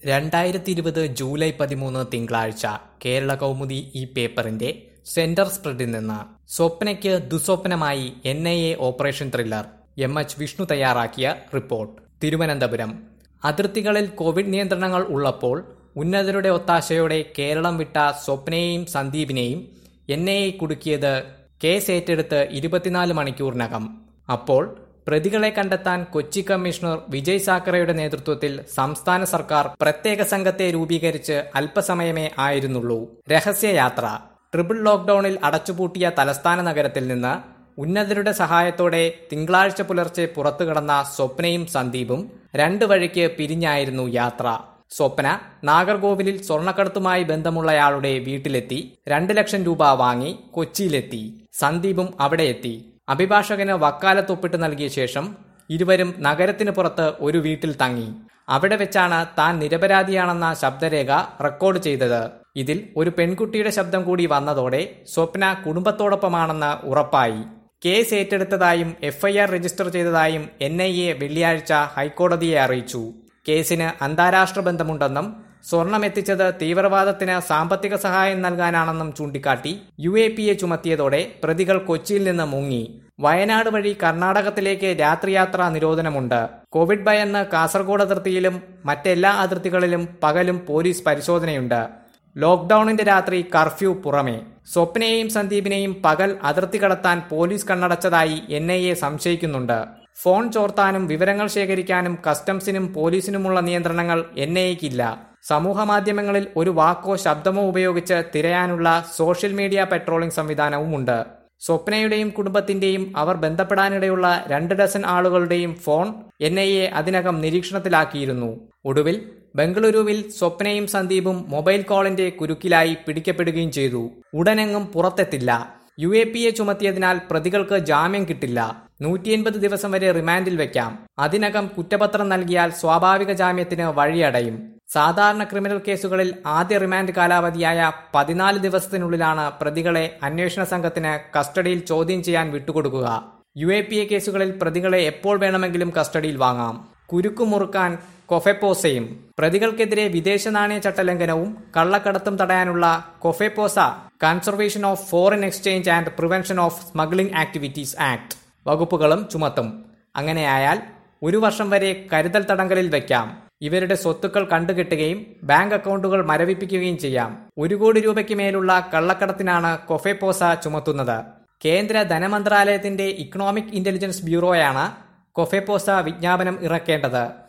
രണ്ടായിരത്തി ഇരുപത് ജൂലൈ പതിമൂന്ന് തിങ്കളാഴ്ച കേരള കൗമുദി ഈ പേപ്പറിന്റെ സെന്റർ സ്പ്രെഡിൽ നിന്ന് സ്വപ്നയ്ക്ക് ദുസ്വപ്നമായി N I A operation thriller M H Vishnu തയ്യാറാക്കിയ റിപ്പോർട്ട് തിരുവനന്തപുരം അതിർത്തികളിൽ കോവിഡ് നിയന്ത്രണങ്ങൾ ഉള്ളപ്പോൾ ഉന്നതരുടെ ഒത്താശയോടെ കേരളം വിട്ട സ്വപ്നയെയും സന്ദീപിനെയും എൻ ഐ എ കുടുക്കിയത് കേസ് ഏറ്റെടുത്ത് ഇരുപത്തിനാല് മണിക്കൂറിനകം അപ്പോൾ പ്രതികളെ കണ്ടെത്താൻ കൊച്ചി കമ്മീഷണർ വിജയ് സാക്കറയുടെ നേതൃത്വത്തിൽ സംസ്ഥാന സർക്കാർ പ്രത്യേക സംഘത്തെ രൂപീകരിച്ച് അല്പസമയമേ ആയിരുന്നുള്ളൂ രഹസ്യയാത്ര ട്രിപ്പിൾ ലോക്ഡൌണിൽ അടച്ചുപൂട്ടിയ തലസ്ഥാന നഗരത്തിൽ നിന്ന് ഉന്നതരുടെ സഹായത്തോടെ തിങ്കളാഴ്ച പുലർച്ചെ പുറത്തുകടന്ന സ്വപ്നയും സന്ദീപും രണ്ടു വഴിക്ക് പിരിഞ്ഞായിരുന്നു യാത്ര സ്വപ്ന നാഗർകോവിലിൽ സ്വർണ്ണക്കടത്തുമായി ബന്ധമുള്ളയാളുടെ വീട്ടിലെത്തി രണ്ട് ലക്ഷം രൂപ വാങ്ങി കൊച്ചിയിലെത്തി സന്ദീപും അവിടെ എത്തി അഭിഭാഷകന് വക്കാലത്തൊപ്പിട്ട് നൽകിയ ശേഷം ഇരുവരും നഗരത്തിന് പുറത്ത് ഒരു വീട്ടിൽ തങ്ങി അവിടെ വെച്ചാണ് താൻ നിരപരാധിയാണെന്ന ശബ്ദരേഖ റെക്കോർഡ് ചെയ്തത് ഇതിൽ ഒരു പെൺകുട്ടിയുടെ ശബ്ദം കൂടി വന്നതോടെ സ്വപ്ന കുടുംബത്തോടൊപ്പമാണെന്ന് ഉറപ്പായി കേസ് ഏറ്റെടുത്തതായും എഫ്ഐആർ രജിസ്റ്റർ ചെയ്തതായും എൻ ഐ എ വെള്ളിയാഴ്ച ഹൈക്കോടതിയെ അറിയിച്ചു കേസിന് അന്താരാഷ്ട്ര ബന്ധമുണ്ടെന്നും സ്വർണം എത്തിച്ചത് തീവ്രവാദത്തിന് സാമ്പത്തിക സഹായം നൽകാനാണെന്നും ചൂണ്ടിക്കാട്ടി യു എ പി എ ചുമത്തിയതോടെ പ്രതികൾ കൊച്ചിയിൽ നിന്ന് മുങ്ങി വയനാട് വഴി കർണാടകത്തിലേക്ക് രാത്രിയാത്രാ നിരോധനമുണ്ട് കോവിഡ് ഭയന്ന് കാസർഗോഡ് അതിർത്തിയിലും മറ്റെല്ലാ അതിർത്തികളിലും പകലും പോലീസ് പരിശോധനയുണ്ട് ലോക്ഡൌണിന്റെ രാത്രി കർഫ്യൂ പുറമെ സ്വപ്നയെയും സന്ദീപിനെയും പകൽ അതിർത്തി കടത്താൻ പോലീസ് കണ്ണടച്ചതായി എൻ ഐ എ സംശയിക്കുന്നുണ്ട് ഫോൺ ചോർത്താനും വിവരങ്ങൾ ശേഖരിക്കാനും കസ്റ്റംസിനും പോലീസിനുമുള്ള നിയന്ത്രണങ്ങൾ എൻ ഐ എക്കില്ല സമൂഹ മാധ്യമങ്ങളിൽ ഒരു വാക്കോ ശബ്ദമോ ഉപയോഗിച്ച് തിരയാനുള്ള സോഷ്യൽ മീഡിയ പെട്രോളിംഗ് സംവിധാനവുമുണ്ട് സ്വപ്നയുടെയും കുടുംബത്തിന്റെയും അവർ ബന്ധപ്പെടാനിടയുള്ള രണ്ട് ഡസൻ ആളുകളുടെയും ഫോൺ എൻ ഐ എ അതിനകം നിരീക്ഷണത്തിലാക്കിയിരുന്നു ഒടുവിൽ ബംഗളൂരുവിൽ സ്വപ്നയും സന്ദീപും മൊബൈൽ കോളിന്റെ കുരുക്കിലായി പിടിക്കപ്പെടുകയും ചെയ്തു ഉടനെങ്ങും പുറത്തെത്തില്ല യു എ പി എ ചുമത്തിയതിനാൽ പ്രതികൾക്ക് ജാമ്യം കിട്ടില്ല നൂറ്റി എൺപത് ദിവസം വരെ റിമാൻഡിൽ വെക്കാം അതിനകം കുറ്റപത്രം നൽകിയാൽ സ്വാഭാവിക ജാമ്യത്തിന് വഴിയടയും സാധാരണ ക്രിമിനൽ കേസുകളിൽ ആദ്യ റിമാൻഡ് കാലാവധിയായ പതിനാല് ദിവസത്തിനുള്ളിലാണ് പ്രതികളെ അന്വേഷണ സംഘത്തിന് കസ്റ്റഡിയിൽ ചോദ്യം ചെയ്യാൻ വിട്ടുകൊടുക്കുക യു എ പി എ കേസുകളിൽ പ്രതികളെ എപ്പോൾ വേണമെങ്കിലും കസ്റ്റഡിയിൽ വാങ്ങാം കുരുക്കുമുറുക്കാൻ കൊഫെപ്പോസയും പ്രതികൾക്കെതിരെ വിദേശ നാണയ ചട്ടലംഘനവും കള്ളക്കടത്തും തടയാനുള്ള COFEPOSA conservation of foreign exchange and prevention of smuggling activities act വകുപ്പുകളും ചുമത്തും അങ്ങനെയായാൽ ഒരു വർഷം വരെ കരുതൽ തടങ്കലിൽ വയ്ക്കാം ഇവരുടെ സ്വത്തുക്കൾ കണ്ടുകെട്ടുകയും ബാങ്ക് അക്കൗണ്ടുകൾ മരവിപ്പിക്കുകയും ചെയ്യാം ഒരു കോടി രൂപയ്ക്ക് മേലുള്ള കള്ളക്കടത്തിനാണ് കൊഫെപ്പോസ ചുമത്തുന്നത് കേന്ദ്ര ധനമന്ത്രാലയത്തിന്റെ ഇക്കണോമിക് ഇന്റലിജൻസ് ബ്യൂറോയാണ് കൊഫെപ്പോസ വിജ്ഞാപനം ഇറക്കേണ്ടത്